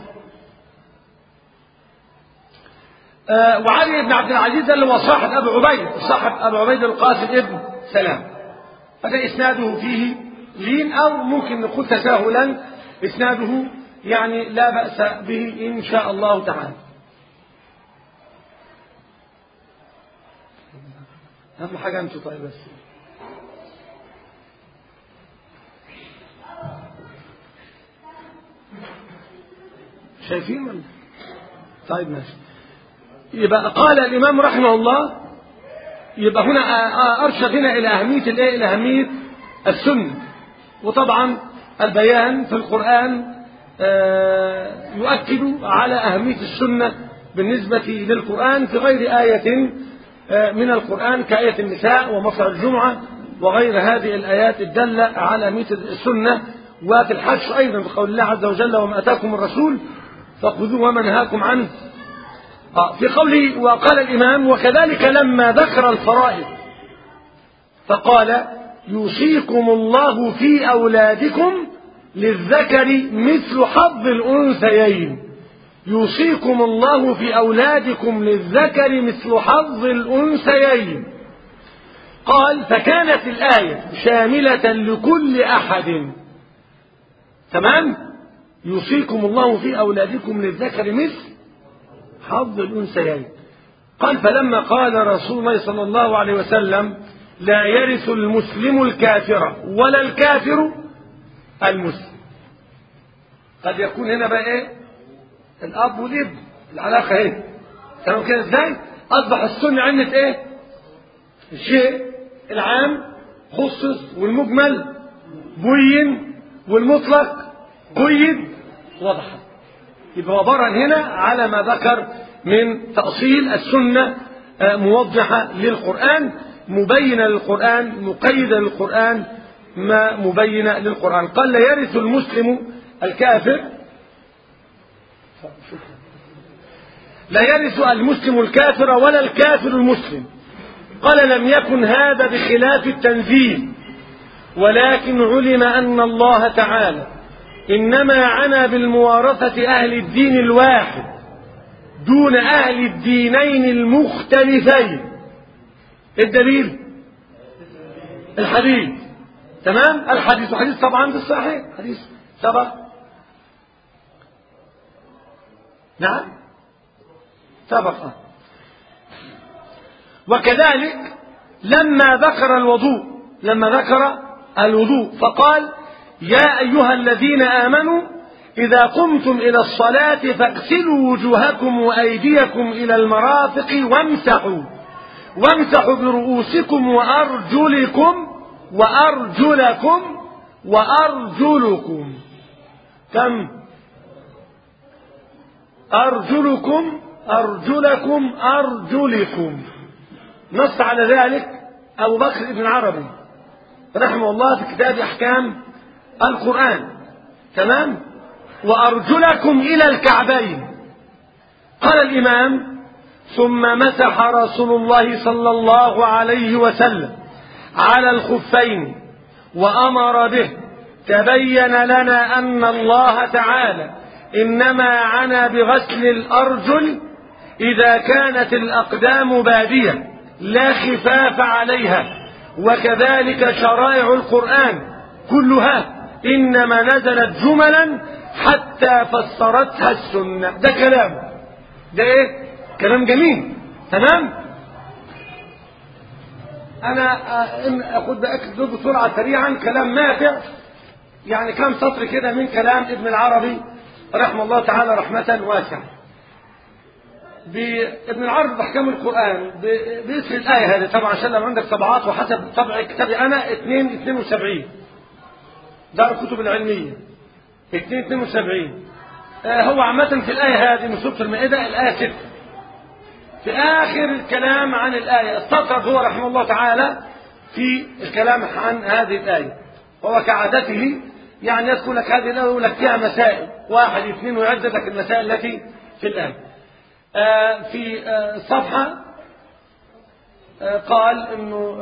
آه وعلي بن عبد العزيز اللي هو صاحب ابو عبيد صاحب ابو عبيد القاسم ابن سلام هذا اسناده فيه لين او ممكن نقول تساهلا اسناده يعني لا باس به ان شاء الله تعالى اهم حاجه انتوا طيب بس شايفين ولا طيب ماشي يبقى قال الإمام رحمه الله يبقى هنا أرشد هنا إلى أهمية الإيه؟ إلى أهمية السنة وطبعا البيان في القرآن يؤكد على أهمية السنة بالنسبة للقرآن في غير آية من القرآن كآية النساء ومصر الجمعة وغير هذه الآيات الدالة على أهمية السنة وفي الحج أيضا بقول الله عز وجل وما أتاكم الرسول فخذوه وما نهاكم عنه في قوله وقال الإمام وكذلك لما ذكر الفرائض فقال يوصيكم الله في أولادكم للذكر مثل حظ الأنثيين يوصيكم الله في أولادكم للذكر مثل حظ الأنثيين قال فكانت الآية شاملة لكل أحد تمام يوصيكم الله في أولادكم للذكر مثل حظ الأنثيين قال فلما قال رسول الله صلى الله عليه وسلم لا يرث المسلم الكافر ولا الكافر المسلم قد يكون هنا بقى ايه الاب والابن العلاقه ايه تمام كده ازاي اصبح السنه عندك ايه الشيء العام خصص والمجمل بين والمطلق قيد وضح يبقى عبارة هنا على ما ذكر من تأصيل السنة موضحة للقرآن مبينة للقرآن مقيدة للقرآن ما مبينة للقرآن قال لا يرث المسلم الكافر لا يرث المسلم الكافر ولا الكافر المسلم قال لم يكن هذا بخلاف التنزيل ولكن علم أن الله تعالى إنما عنا بالموارثة أهل الدين الواحد دون أهل الدينين المختلفين الدليل الحديث تمام الحديث حديث طبعا بالصحيح حديث سبق نعم سبق وكذلك لما ذكر الوضوء لما ذكر الوضوء فقال يا أيها الذين آمنوا إذا قمتم إلى الصلاة فاغسلوا وجوهكم وأيديكم إلى المرافق وامسحوا وامسحوا برؤوسكم وأرجلكم وأرجلكم وأرجلكم كم أرجلكم أرجلكم أرجلكم نص على ذلك أبو بكر بن عربي رحمه الله في كتاب أحكام القرآن تمام وأرجلكم إلى الكعبين قال الإمام ثم مسح رسول الله صلى الله عليه وسلم على الخفين وأمر به تبين لنا أن الله تعالى إنما عنا بغسل الأرجل إذا كانت الأقدام بادية لا خفاف عليها وكذلك شرائع القرآن كلها إنما نزلت جملا حتى فسرتها السنة ده كلام ده إيه كلام جميل تمام انا اخد اكتب بسرعه سريعا كلام ماتع يعني كم سطر كده من كلام ابن العربي رحمه الله تعالى رحمه واسعه بابن العربي بأحكام القرآن باسم الآية هذه طبعا عشان لو عندك طبعات وحسب طبع كتابي أنا 2 72 دار الكتب العلمية 2 72 آه هو عامة في الآية هذه من سورة المائدة الآية 6 في آخر الكلام عن الآية استطرد هو رحمه الله تعالى في الكلام عن هذه الآية وهو كعادته يعني يذكر لك هذه الآية ويقول لك فيها مسائل واحد اثنين ويعد لك المسائل التي في الآية آه في آه صفحة آه قال انه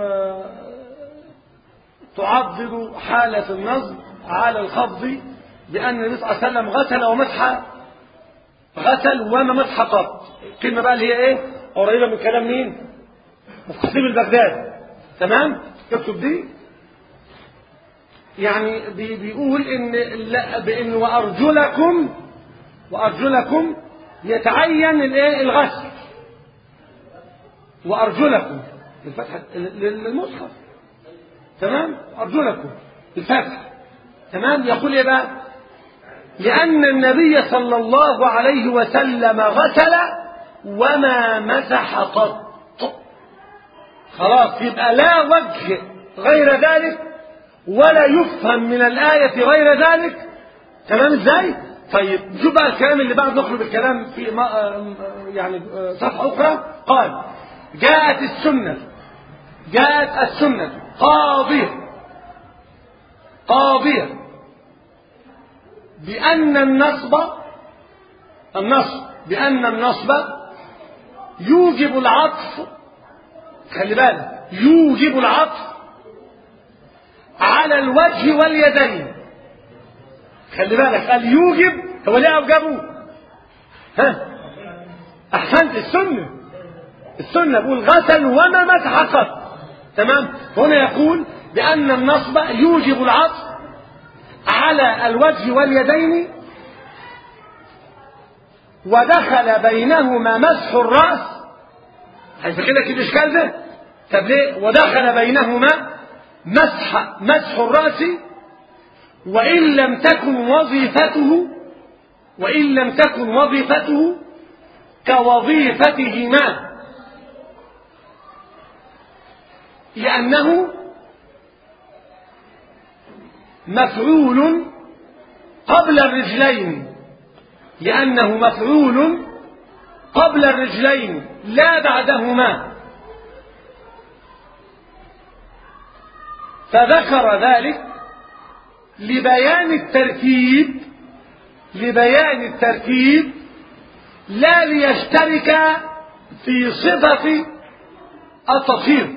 تعضد حالة النصب على الخفض بأن النبي صلى الله عليه وسلم غسل ومسح غسل وما مسح قط الكلمة بقى اللي هي ايه قريبة من كلام مين الخطيب البغدادي تمام تكتب دي يعني بي بيقول ان لا بان وارجلكم وارجلكم يتعين الايه الغسل وارجلكم الفتحه للمصحف تمام ارجلكم الفتح تمام يقول ايه بقى لان النبي صلى الله عليه وسلم غسل وما مسح قط خلاص يبقى لا وجه غير ذلك ولا يفهم من الآية غير ذلك تمام ازاي طيب شوف بقى الكلام اللي بعد نخرج الكلام في ما يعني صفحة أخرى قال جاءت السنة جاءت السنة قاضية قاضية بأن النصب النصب بأن النصب يوجب العطف خلي بالك يوجب العطف على الوجه واليدين خلي بالك قال يوجب هو ليه أوجبه ها أحسنت السنة السنة بيقول غسل وما مسح قط تمام هنا يقول بأن النصب يوجب العطف على الوجه واليدين ودخل بينهما مسح الرأس هيفكر لك الإشكال ده طب ليه ودخل بينهما مسح مسح الرأس وإن لم تكن وظيفته وإن لم تكن وظيفته كوظيفتهما لأنه مفعول قبل الرجلين لأنه مفعول قبل الرجلين لا بعدهما فذكر ذلك لبيان الترتيب لبيان الترتيب لا ليشترك في صفة التطهير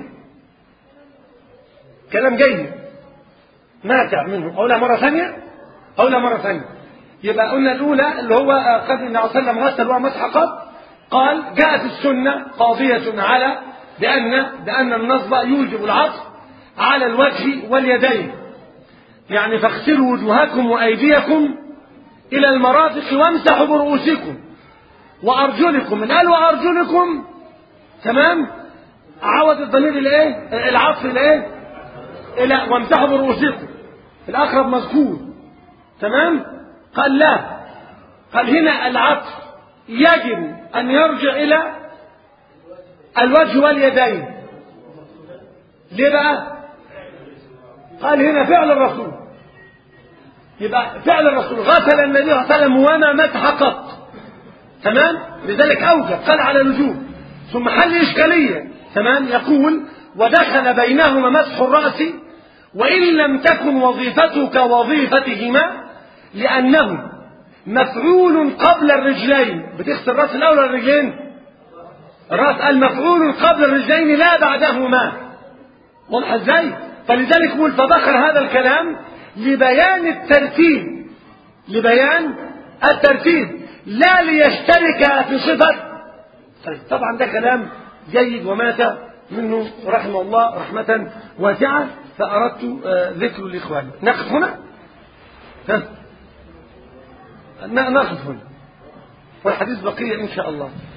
كلام جيد ماتع منه أقولها مرة ثانية أقولها مرة ثانية يبقى قلنا الأولى اللي هو قد النبي صلى الله عليه وسلم غسل ومسح قط قال جاءت السنة قاضية على بأن بأن النصب يوجب العطف على الوجه واليدين يعني فاغسلوا وجوهكم وأيديكم إلى المرافق وامسحوا برؤوسكم وأرجلكم من قال وأرجلكم تمام عوض الضمير الايه العطف الايه الى وامسحوا برؤوسكم الاقرب مذكور تمام قال لا قال هنا العطف يجب ان يرجع الى الوجه واليدين ليه بقى قال هنا فعل الرسول يبقى فعل الرسول غسل النبي صلى الله عليه وسلم وما مسح قط تمام لذلك اوجب قال على الوجوب ثم حل اشكاليه تمام يقول ودخل بينهما مسح الراس وان لم تكن وظيفته كوظيفتهما لانه مفعول قبل الرجلين بتغسل الراس الاول ولا الرجلين الراس قال مفعول قبل الرجلين لا بعدهما واضح ازاي فلذلك يقول فذكر هذا الكلام لبيان الترتيب لبيان الترتيب لا ليشترك في صفة طيب طبعا ده كلام جيد ومات منه رحمه الله رحمة واسعة فأردت ذكر لإخواني نقف هنا ها نقف هنا والحديث بقية إن شاء الله